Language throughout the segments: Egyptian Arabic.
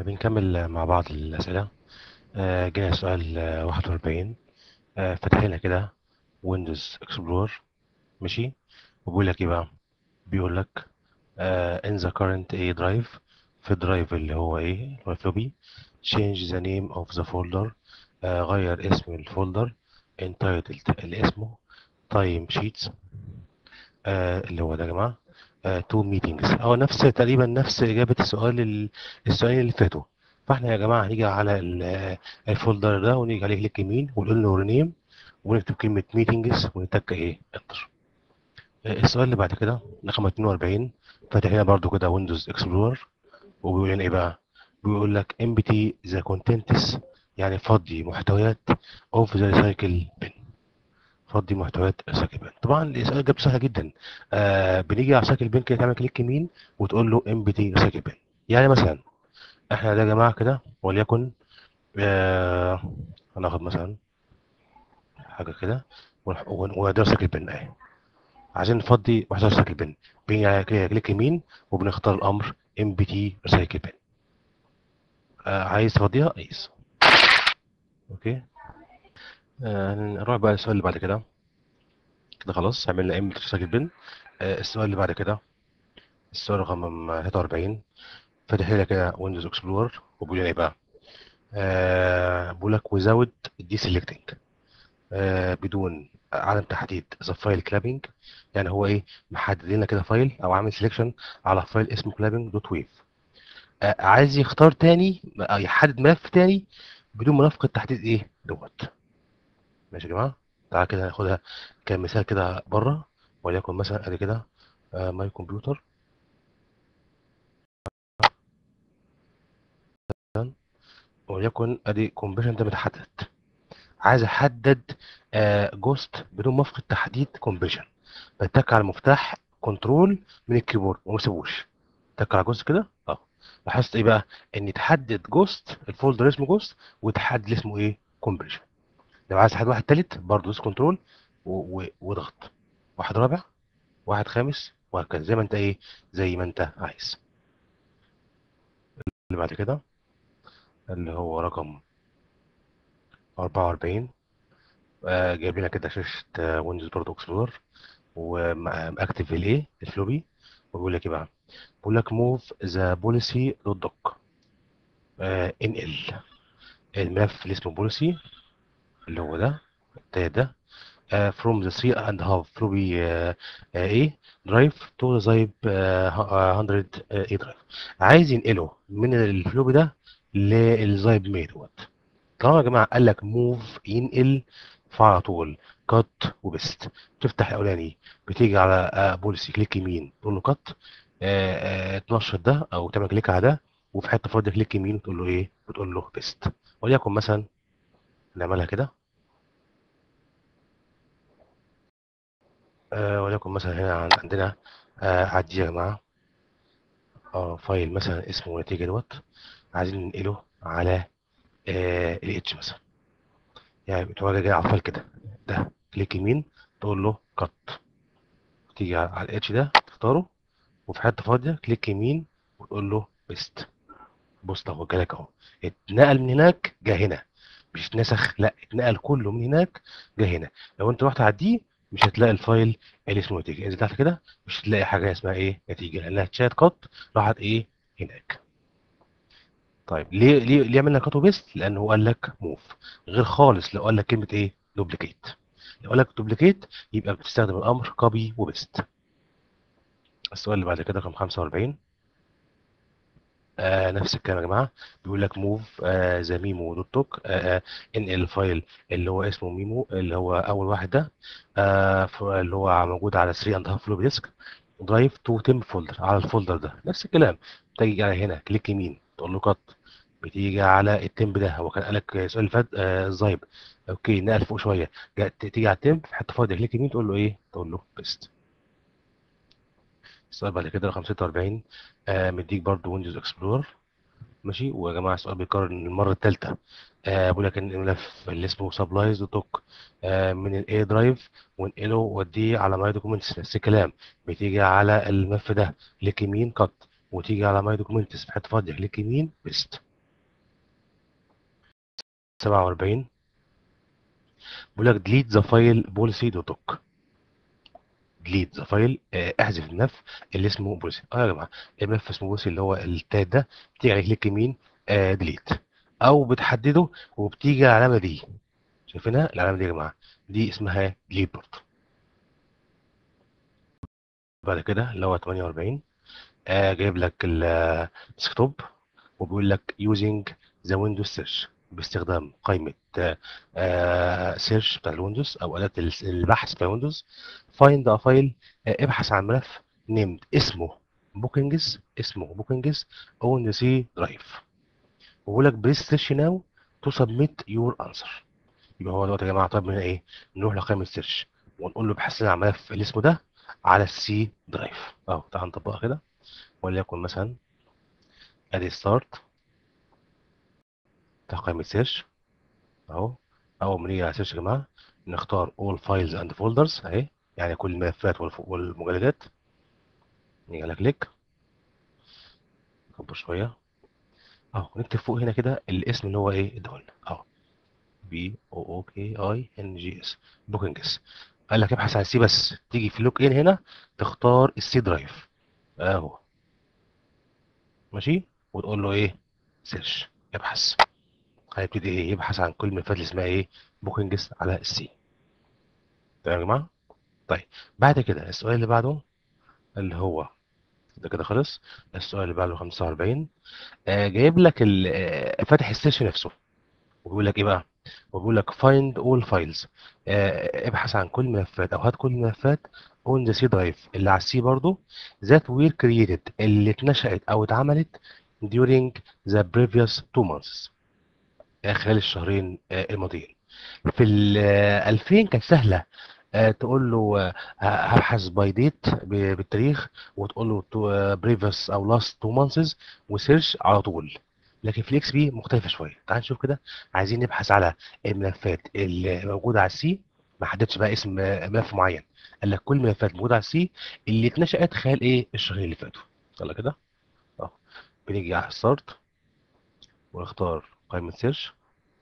بنكمل مع بعض الأسئلة آه، جاي سؤال آه، 41 آه، فاتح لنا كده ويندوز اكسبلور ماشي وبيقول لك ايه بقى بيقول لك آه، in the current A drive في الدرايف اللي هو ايه اللي هو فلوبي change the name of the folder آه، غير اسم الفولدر entitled اللي اسمه time sheets آه، اللي هو ده يا جماعة تو ميتينجز هو نفس تقريبا نفس إجابة السؤال ال- السؤالين اللي فاتوا فاحنا يا جماعة هنيجي على ال- الفولدر ده ونيجي عليه كليك يمين ونقول له رينيم ونكتب كلمة ميتينجز ونتك ايه انتر السؤال اللي بعد كده رقم 42 فاتح هنا برضو كده ويندوز اكسبلورر وبيقول لنا ايه بقى بيقول لك empty the contents يعني فضي محتويات of the recycle bin فضي محتويات سايكل بين طبعا السؤال اجابته سهله جدا آه بنيجي على سايكل بين كده تعمل كليك يمين وتقول له ام بي تي سايكل بين يعني مثلا احنا ده يا جماعه كده وليكن آه هناخد مثلا حاجه كده ونح- ون- وده سايكل بين اهي عايزين نفضي محتوى سايكل بين بنيجي على كده كليك يمين وبنختار الامر ام بي تي سايكل بين آه عايز تفضيها عايز اوكي آه نروح بقى للسؤال اللي بعد كده كده خلاص عملنا ام بي تي سايكل بين آه السؤال اللي بعد كده السؤال رقم 43 فاتح لي كده ويندوز اكسبلور وبيقول لي ايه بقى آه بيقول لك without deselecting آه بدون عدم تحديد ذا فايل كلابنج يعني هو ايه محدد لنا كده فايل او عامل سelection على فايل اسمه كلابنج دوت ويف آه عايز يختار تاني آه، يحدد ملف تاني بدون منافقة تحديد ايه دوت ماشي يا جماعه تعالى كده ناخدها كمثال كده بره وليكن مثلا ادي كده آه ماي كمبيوتر وليكن ادي كومبيشن ده متحدد عايز احدد جوست بدون موافقه تحديد كومبيشن بتك على المفتاح كنترول من الكيبورد وما اسيبوش تك على جوست كده اه لاحظت ايه بقى ان تحدد جوست الفولدر اسمه جوست وتحدد اللي اسمه ايه كومبيشن لو عايز تحدد واحد تالت برضه دوس كنترول و- و- واضغط واحد رابع واحد خامس وهكذا زي ما انت ايه زي ما انت عايز اللي بعد كده اللي هو رقم 44 آه، جايب لنا كده شاشة ويندوز برضه اكسبلور ومأكتف الايه الفلوبي وبيقول لك ايه بقى بيقول لك موف ذا بوليسي دوت دوك ان ال الملف اللي اسمه بوليسي اللي هو ده ده ده uh, from the 3 and half floppy uh, uh, A drive to the zip uh, 100 A drive عايز ينقله من الفلوبي ده للزايب مي دوت طالما يا جماعه قال لك موف ينقل فعلى طول كات وبست تفتح الاولاني بتيجي على بوليسي كليك يمين تقول له كات تنشط ده او تعمل كليك على ده وفي حته فاضيه كليك يمين وتقول له ايه بتقول له بيست وليكن مثلا نعملها كده آه وليكن مثلا هنا عن- عندنا آه عدي يا جماعه اه فايل مثلا اسمه نتيجه دوت عايزين ننقله على آه الاتش مثلا يعني بتبقى جاي على الفايل كده ده كليك يمين تقول له كات تيجي على على الاتش ده تختاره وفي حته فاضيه كليك يمين وتقول له بيست بص اهو جالك اهو اتنقل من هناك جه هنا مش اتنسخ لا اتنقل كله من هناك جه هنا لو انت رحت على دي مش هتلاقي الفايل اللي اسمه نتيجه انزل تحت كده مش هتلاقي حاجه اسمها ايه نتيجه لانها اتشات كات راحت ايه هناك طيب ليه ليه ليه عملنا كات وبيست لانه هو قال لك موف غير خالص لو قال لك كلمه ايه دوبليكيت لو قال لك دوبليكيت يبقى بتستخدم الامر كوبي وبيست السؤال اللي بعد كده رقم 45 آه نفس الكلام يا جماعه بيقول لك موف ذا ميمو دوت توك انقل الفايل اللي هو اسمه ميمو اللي هو اول واحد ده آه ف- اللي هو موجود على 3 اند هاف فلوبي ديسك درايف تو تيم فولدر على الفولدر ده نفس الكلام تيجي على هنا كليك يمين تقول له كات بتيجي على التيمب ده هو كان قال لك السؤال اللي فات آه الزايب اوكي نقل فوق شويه جا- ت- تيجي على التيمب في حته فاضيه كليك يمين تقول له ايه تقول له بيست السؤال بعد كده رقم 46 آه مديك برضو ويندوز اكسبلور ماشي ويا جماعه السؤال بيتكرر المره الثالثه آه بقول لك ان الملف اللي اسمه سبلايز دوت توك آه من الاي درايف وانقله وديه على ماي دوكيومنتس نفس الكلام بتيجي على الملف ده كليك يمين كات وتيجي على ماي دوكيومنتس في حته فاضيه كليك يمين بيست 47 بيقول لك delete the file policy دوت doc delete the file آه، احذف الملف اللي اسمه بوليسي اه يا جماعه الملف اسمه بوليسي اللي هو التاب ده بتيجي عليه كليك يمين آه delete او بتحدده وبتيجي العلامه دي شايفينها العلامه دي يا جماعه دي اسمها delete برضه بعد كده اللي هو 48 آه جايب لك الديسكتوب وبيقول لك using the Windows search باستخدام قائمة سيرش بتاع الويندوز أو آلات البحث بتاع الويندوز find a file آه ابحث عن ملف named اسمه bookings اسمه bookings on the drive وبيقول لك please search now to submit your answer يبقى هو دلوقتي يا جماعة طب من ايه نروح لقائمة سيرش ونقول له ابحث لنا عن ملف اللي اسمه ده على السي درايف اهو تعال نطبقها كده وليكن مثلا ادي ستارت بتاع قائمة سيرش اهو اول ما نيجي على سيرش يا جماعة نختار all files and folders اهي يعني كل الملفات والف- والمجلدات نيجي على كليك نكبر شوية اهو نكتب فوق هنا كده الاسم اللي هو ايه اداهولنا اهو بي او او كي اي ان جي اس بوكينجز قال لك ابحث عن السي بس تيجي في لوك ان هنا تختار السي درايف اهو ماشي وتقول له ايه سيرش ابحث هيبتدي ايه يبحث عن كل الملفات اللي اسمها ايه بوكينجز على السي تمام يا جماعه طيب بعد كده السؤال اللي بعده اللي هو ده كده خلص السؤال اللي بعده 45 آه جايب لك ال- آه، فاتح السيرش نفسه وبيقول لك ايه بقى وبيقول لك find all files آه ابحث عن كل الملفات او هات كل الملفات on the C drive اللي على السي برضو that were created اللي اتنشأت او اتعملت during the previous two months آه، خلال الشهرين آه، الماضيين في ال آه، 2000 كانت سهلة آه، تقول له آه، ه- هبحث باي ديت بالتاريخ وتقول له بريفيوس او لاست تو مانثز وسيرش على طول لكن في الاكس بي مختلفه شويه تعال نشوف كده عايزين نبحث على الملفات اللي موجوده على السي ما حددش بقى اسم آه، ملف معين قال لك كل الملفات موجوده على السي اللي اتنشأت خلال ايه الشهرين اللي فاتوا يلا كده اهو بنيجي على ستارت ونختار قائمه سيرش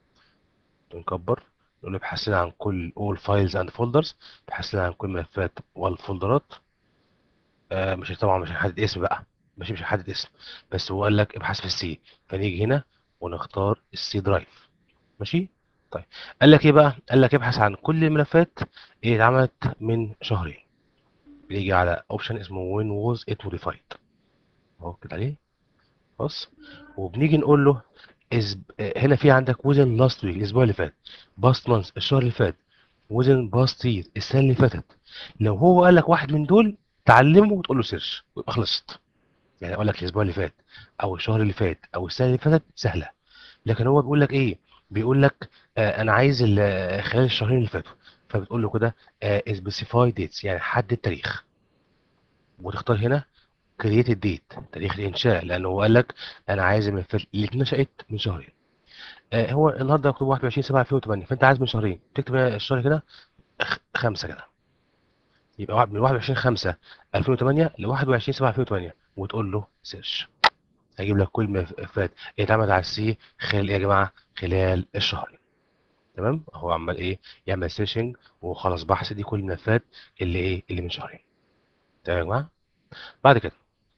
ونكبر نقول له ابحث لنا عن كل all files and folders ابحث لنا عن كل الملفات والفولدرات آه مش طبعا مش هنحدد اسم بقى مش مش هنحدد اسم بس هو قال لك ابحث في السي فنيجي هنا ونختار السي درايف ماشي طيب قال لك ايه بقى قال لك ابحث عن كل الملفات اللي اتعملت من شهرين بنيجي على اوبشن اسمه when was it modified اهو كده عليه خلاص وبنيجي نقول له is هنا في عندك within last week الاسبوع اللي فات past month الشهر اللي فات within past year السنه اللي فاتت لو هو قال لك واحد من دول تعلمه وتقول له سيرش ويبقى خلصت يعني اقول لك الاسبوع اللي فات او الشهر اللي فات او السنه اللي فاتت سهله لكن هو بيقول لك ايه بيقول لك آه انا عايز ال- خلال الشهرين اللي فاتوا فبتقول له كده آه specify dates يعني حدد تاريخ وتختار هنا create date تاريخ الانشاء لانه هو قال لك انا عايز الملفات اللي اتنشأت من شهرين آه هو النهارده مكتوب 21 7 2008 فانت عايز من شهرين تكتب الشهر كده خ- خمسه كده يبقى واحد- من 21 5 2008 ل 21 7 2008 وتقول له سيرش هيجيب لك كل ملفات اتعملت على السي خلال ايه يا جماعه خلال الشهر تمام هو عمال ايه يعمل سيرشنج وخلاص بحث دي كل الملفات اللي ايه اللي من شهرين تمام يا جماعه بعد كده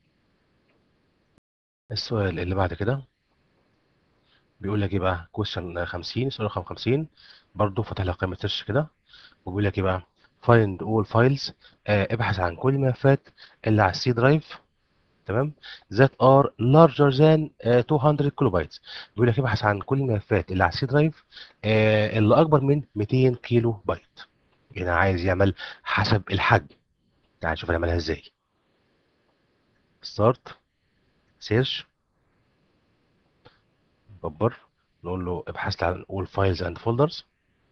السؤال اللي بعد كده بيقول لك ايه بقى كويشن 50 سؤال رقم 50 برضه فتح لك قائمه سيرش كده وبيقول لك ايه بقى find all files آه ابحث عن كل الملفات اللي على السي درايف تمام that are larger than آه 200 كيلو بايتس بيقول لك ابحث عن كل الملفات اللي على السي درايف آه اللي اكبر من 200 كيلو بايت هنا عايز يعمل حسب الحجم تعال نشوف هنعملها ازاي ستارت سيرش كبر نقول له ابحث لي عن all files and folders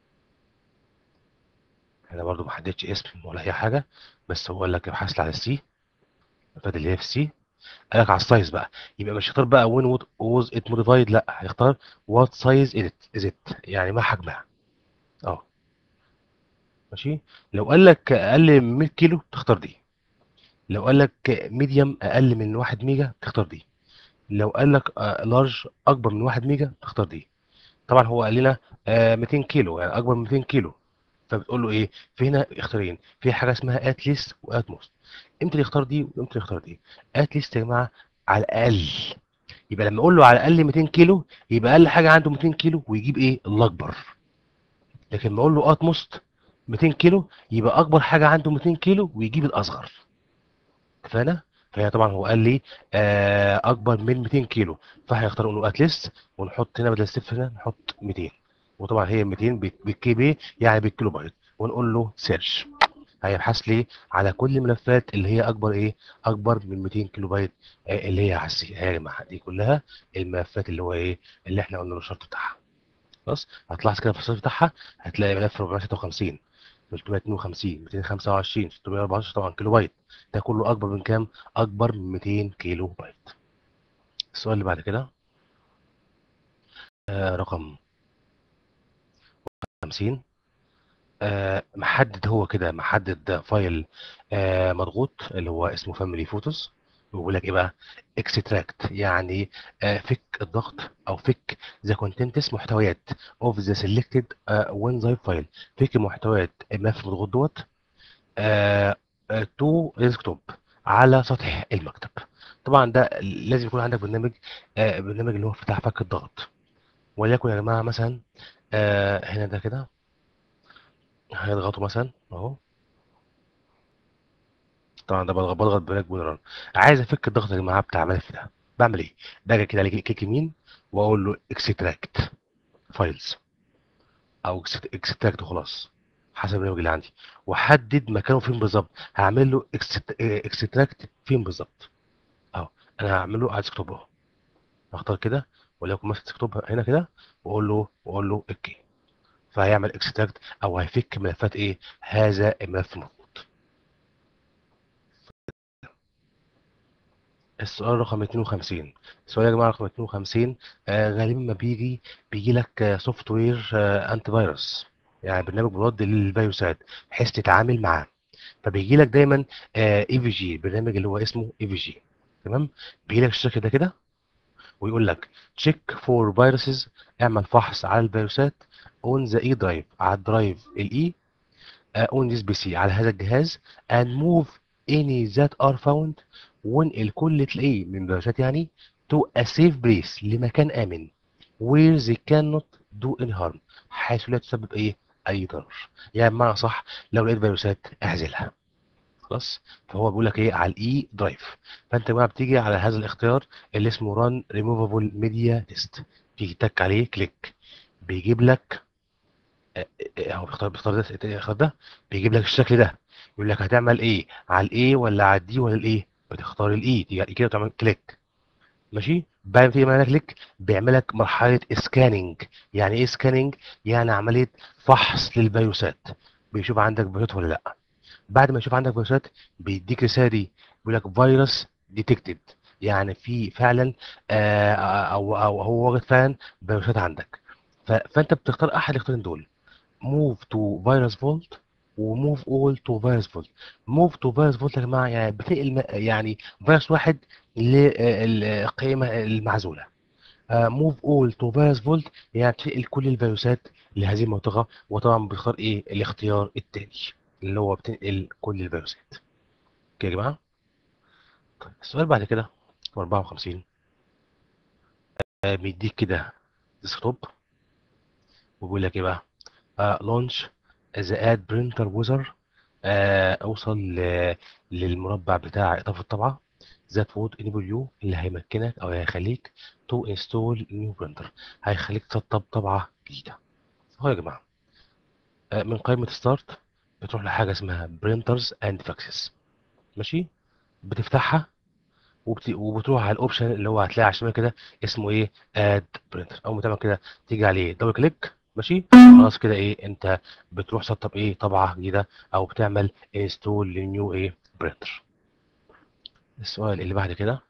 هنا برضو ما حددش اسم ولا اي حاجه بس هو قال لك ابحث لي على السي الملفات اللي هي في السي قال لك على السايز بقى يبقى مش هيختار بقى وين ووز ات موديفايد لا هيختار وات سايز از ات يعني ما حجمها اه ماشي لو قال لك اقل من 100 كيلو تختار دي لو قال لك ميديوم اقل من 1 ميجا تختار دي لو قال لك لارج اكبر من 1 ميجا تختار دي طبعا هو قال لنا آه 200 كيلو يعني اكبر من 200 كيلو فبتقول له ايه في هنا اختيارين في حاجه اسمها ات ليست وات موست امتى اللي يختار دي وامتى اللي يختار دي ات ليست يا جماعه على الاقل يبقى لما اقول له على الاقل 200 كيلو يبقى اقل حاجه عنده 200 كيلو ويجيب ايه الاكبر لكن ما اقول له ات موست 200 كيلو يبقى اكبر حاجه عنده 200 كيلو ويجيب الاصغر اتفقنا فهي طبعا هو قال لي آه اكبر من 200 كيلو فهيختار نقول له ات ليست ونحط هنا بدل الصفر هنا نحط 200 وطبعا هي 200 بالكي بي يعني بالكيلو بايت ونقول له سيرش هيبحث لي على كل الملفات اللي هي اكبر ايه اكبر من 200 كيلو بايت آه اللي هي على السي يا جماعه دي كلها الملفات اللي هو ايه اللي احنا قلنا له الشرط بتاعها خلاص هتلاحظ كده في الشرط بتاعها هتلاقي ملف 456 352 225 614 طبعا كيلو بايت ده كله اكبر من كام اكبر من 200 كيلو بايت السؤال اللي بعد كده آه رقم 50 آه محدد هو كده محدد فايل آه مضغوط اللي هو اسمه فاميلي فوتوز ويقول لك ايه بقى اكستراكت يعني آه فك الضغط او فك ذا كونتنتس محتويات اوف ذا سيلكتد وين زايب فايل فك محتويات الملف المضغوط دوت تو ديسكتوب على سطح المكتب طبعا ده لازم يكون عندك برنامج آه برنامج اللي هو بتاع فك الضغط وليكن يا جماعه مثلا آه هنا ده كده هيضغطوا مثلا اهو طبعا ده بضغط بضغط برنامج بونران عايز افك الضغط يا جماعه بتاع الملف ده بعمل ايه باجي كده على كليك يمين واقول له اكستراكت فايلز او اكستراكت وخلاص حسب البرنامج اللي عندي واحدد مكانه فين بالظبط هعمل له اكستراكت فين بالظبط اهو انا هعمل له على ديسكتوب اهو اختار كده وليكن مثلا ديسكتوب هنا كده واقول له واقول له اوكي فهيعمل اكستراكت او هيفك ملفات ايه هذا الملف المضغوط السؤال رقم 52 السؤال يا جماعه رقم 52 آه غالبا ما بيجي بيجي لك سوفت وير آه انتي فيروس يعني برنامج مضاد للفيروسات بحيث تتعامل معاه فبيجي لك دايما اي في جي البرنامج اللي هو اسمه اي في جي تمام بيجي لك الشكل ده كده ويقول لك تشيك فور فيروسز اعمل فحص على الفيروسات اون ذا اي درايف على الدرايف الاي اون ذيس بي سي على هذا الجهاز and move any that are found وانقل كل تلاقيه من فيروسات يعني to a safe place لمكان امن where they cannot do any harm حيث لا تسبب ايه اي ضرر يعني بمعنى صح لو لقيت فيروسات اعزلها خلاص فهو بيقول لك ايه على الاي درايف فانت بقى بتيجي على هذا الاختيار اللي اسمه ران ريموفابل ميديا تيست تيجي تك عليه كليك بيجيب لك اهو بيختار بيختار ده الاختيار ده بيجيب لك الشكل ده يقول لك هتعمل ايه على الايه ولا على الدي ولا الايه بتختار الاي تيجي كده وتعمل كليك ماشي بعد ما تيجي معانا كليك بيعمل لك مرحله سكاننج يعني ايه سكاننج يعني عمليه فحص للفيروسات بيشوف عندك فيروسات ولا لا بعد ما يشوف عندك فيروسات بيديك رساله دي بيقول لك فيروس ديتكتد يعني في فعلا آه او او هو واجد فعلا فيروسات عندك فانت بتختار احد الاختيارين دول موف تو فيروس فولت وموف اول تو فيروس فولت موف تو فيروس فولت يا جماعه يعني بتنقل يعني فيروس واحد للقيمه المعزوله موف اول تو فيروس فولت يعني بتنقل كل الفيروسات لهذه المنطقه وطبعا بتختار ايه الاختيار الثاني اللي هو بتنقل كل الفيروسات اوكي يا جماعه طيب السؤال بعد كده 54 آه بيديك كده ديسكتوب وبيقول لك ايه بقى لونش ذا اد برينتر ويزر اوصل للمربع بتاع اضافه طبعه ذات وود انيبل يو اللي هيمكنك او هيخليك تو انستول نيو برينتر هيخليك تسطب طبعه جديده اهو يا جماعه آه من قائمه ستارت بتروح لحاجه اسمها برينترز اند فاكسس ماشي بتفتحها وبت... وبتروح على الاوبشن اللي هو هتلاقي على الشمال كده اسمه ايه اد برينتر اول ما تعمل كده تيجي عليه دبل كليك ماشي خلاص كده ايه انت بتروح تسطب ايه طبعه جديده او بتعمل انستول لنيو ايه برينتر السؤال اللي بعد كده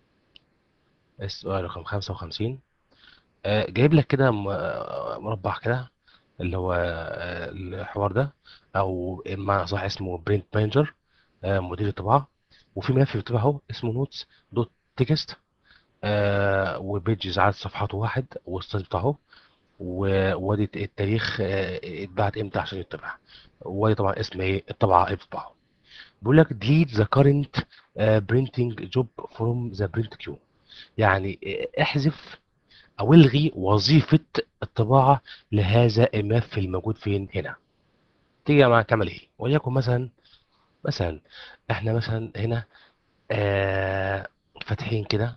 السؤال رقم 55 آه جايب لك كده مربع كده اللي هو آه الحوار ده او بمعنى صح اسمه برنت مانجر آه مدير الطباعه وفي ملف بيطبع اهو اسمه نوتس دوت تكست وبيجز عدد صفحاته واحد والستايل بتاعه و- وادي التاريخ آه، اتبعت امتى عشان يطبع وادي طبعا اسم ايه الطبعه اللي بتطبعه بيقول لك delete the current آه، printing job from the print queue يعني آه، احذف او الغي وظيفه الطباعه لهذا الملف الموجود فين هنا تيجي يا جماعه تعمل ايه وليكن مثلا مثلا احنا مثلا هنا آه فاتحين كده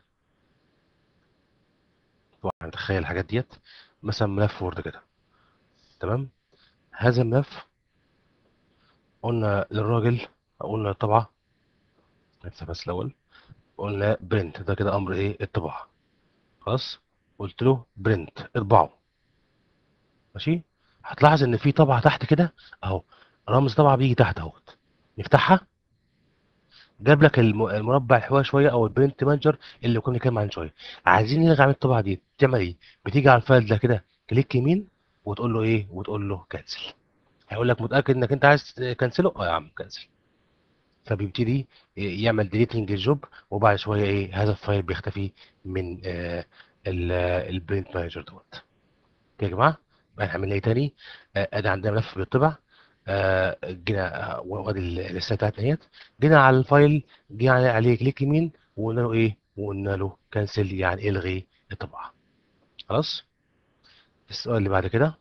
طبعا تخيل الحاجات ديت مثلا ملف وورد كده تمام هذا الملف قلنا للراجل قلنا طبعا لسه بس الاول قلنا برنت ده كده امر ايه الطباعه خلاص قلت له برنت اطبعه ماشي هتلاحظ ان في طبعه تحت كده اهو رمز طبعه بيجي تحت اهوت نفتحها جاب لك الم- المربع الحوالي شويه او البرنت مانجر اللي كنا بنتكلم عنه شويه عايزين نلغي عن الطبعه دي تعمل ايه بتيجي على الفايل ده كده كليك يمين وتقول له ايه وتقول له كنسل هيقول لك متاكد انك انت عايز تكنسله اه يا عم كنسل فبيبتدي يعمل ديليتنج الجوب وبعد شويه ايه هذا الفايل بيختفي من آه البرنت مانجر دوت يا جماعه بقى هنعمل ايه تاني آه، ادي عندنا ملف بيطبع آه، جينا آه، وادي ال- الرساله بتاعتنا ديت جينا على الفايل جينا عليه عليه كليك يمين وقلنا له ايه وقلنا له كنسل يعني الغي الطباعه خلاص السؤال اللي بعد كده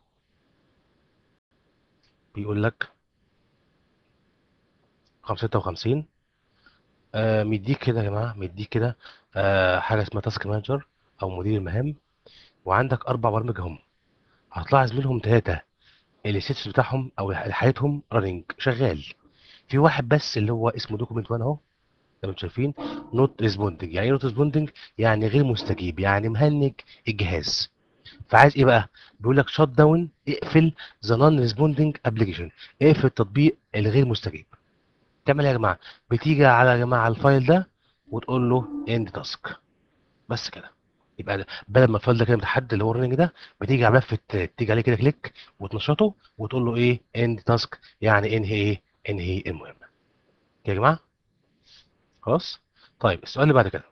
بيقول لك رقم 56 آه مديك كده يا جماعه مديك كده آه حاجه اسمها تاسك مانجر او مدير المهام وعندك اربع برامج هم هتلاحظ منهم ثلاثه الستاتس بتاعهم او حالتهم راننج شغال في واحد بس اللي هو اسمه دوكيمنت 1 اهو زي ما انتم شايفين نوت ريسبوندنج يعني ايه نوت ريسبوندنج يعني غير مستجيب يعني مهنج الجهاز فعايز ايه بقى بيقول لك شات داون اقفل ذا نون ريسبوندنج ابلكيشن اقفل التطبيق الغير مستجيب تعمل ايه يا جماعه بتيجي على يا جماعه الفايل ده وتقول له اند تاسك بس كده يبقى ده- بدل ما الفايل ده كده متحدد اللي هو الرننج ده بتيجي على ملف الت- تيجي عليه كده كليك وتنشطه وتقول له ايه اند تاسك يعني انهي ايه انهي المهمه يا جماعه خلاص طيب السؤال اللي بعد كده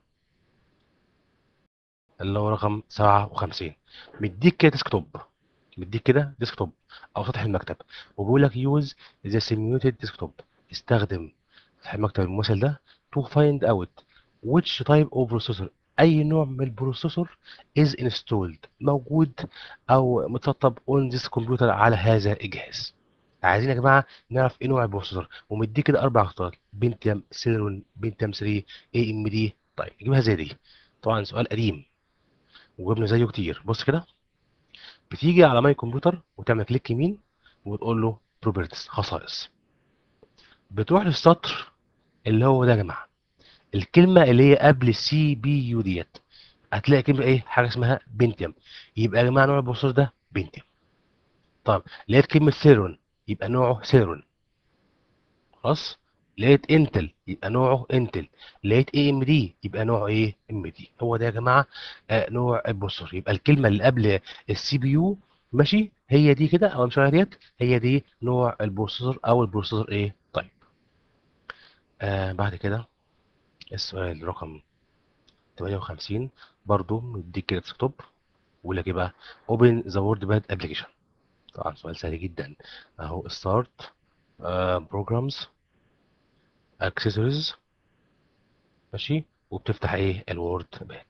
اللي هو رقم 57 مديك كده ديسكتوب مديك كده ديسكتوب او سطح المكتب وبيقول لك يوز ذا سيميوليتد ديسكتوب استخدم سطح المكتب الممثل ده to find out which type of processor اي نوع من البروسيسور is installed موجود او متسطب on this computer على هذا الجهاز عايزين يا جماعه نعرف ايه نوع البروسيسور ومديك كده اربع اختيارات بنتيوم سيلرون بنتيوم 3 اي ام دي طيب نجيبها زي دي طبعا سؤال قديم وجبنا زيه كتير بص كده بتيجي على ماي كمبيوتر وتعمل كليك يمين وتقول له بروبرتيز خصائص بتروح للسطر اللي هو ده يا جماعه الكلمه اللي هي قبل السي بي يو ديت هتلاقي كلمه ايه حاجه اسمها بنتيوم يبقى يا جماعه نوع البروسيسور ده بنتيوم طب لقيت كلمه سيرون يبقى نوعه سيرون خلاص لقيت انتل يبقى نوعه انتل لقيت اي ام دي يبقى نوعه ايه ام دي هو ده يا جماعه آه نوع البروسيسور يبقى الكلمه اللي قبل السي بي يو ماشي هي دي كده او مش ديت هي دي نوع البروسيسور او البروسيسور ايه طيب آه بعد كده السؤال رقم 58 برضو مديك كده ديسكتوب ويقول لك ايه بقى اوبن ذا وورد باد ابلكيشن طبعا سؤال سهل جدا اهو ستارت بروجرامز اكسسوارز ماشي وبتفتح ايه الوورد باد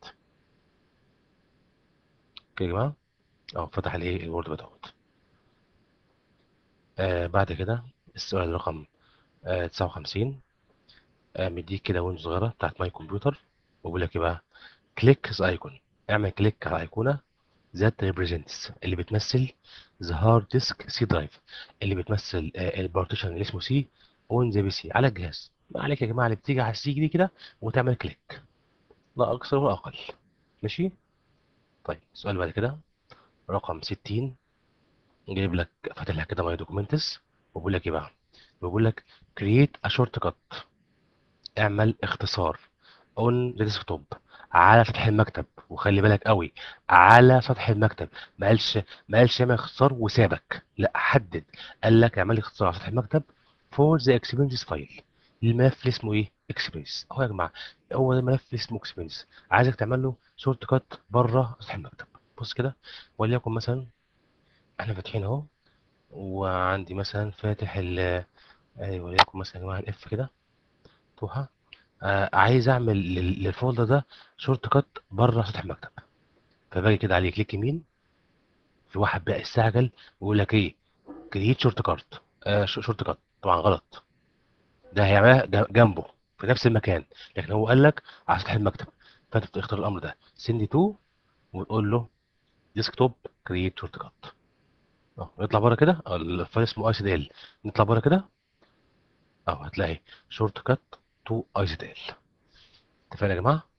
اوكي يا جماعه اه فتح الايه الوورد باد اهوت آه بعد كده السؤال رقم آه 59 آه مديك كده ويندوز صغيره بتاعت ماي كمبيوتر وبيقول لك ايه بقى كليك ذا ايكون اعمل كليك على الايقونه ذات ريبريزنتس اللي بتمثل ذا هارد ديسك سي درايف اللي بتمثل آه البارتيشن اللي اسمه سي اون ذا بي سي على الجهاز ما عليك يا جماعه اللي بتيجي على السي دي كده وتعمل كليك لا اكثر ولا اقل ماشي طيب السؤال بعد كده رقم 60 جايب لك فاتح لك كده ماي دوكيومنتس وبيقول لك ايه بقى بيقول لك كرييت ا شورت كات اعمل اختصار اون ذا ديسكتوب على سطح المكتب وخلي بالك قوي على سطح المكتب ما قالش ما قالش اعمل اختصار وسابك لا حدد قال لك اعمل لي اختصار على سطح المكتب فور ذا اكسبيرينس فايل الملف اللي اسمه ايه اكسبيرينس اهو يا جماعه هو ده الملف اللي اسمه اكسبيرينس عايزك تعمل له شورت كات بره سطح المكتب بص كده وليكن مثلا احنا فاتحين اهو وعندي مثلا فاتح ال آه، وليكن مثلا يا جماعه الاف كده توها آه عايز اعمل لل- للفولدر ده شورت كات بره سطح المكتب فباجي كده عليه كليك يمين في واحد بقى استعجل ويقول لك ايه كرييت شورت كات آه ش- شورت كات طبعا غلط ده هيعملها ج- جنبه في نفس المكان لكن هو قال لك على سطح المكتب فانت بتختار الامر ده سند تو وتقول له ديسكتوب كرييت شورت كات اه يطلع بره كده اه، الفايل اسمه اي سي دي ال نطلع بره كده اهو هتلاقي شورت كات تو اي سي دي ال اتفقنا يا جماعه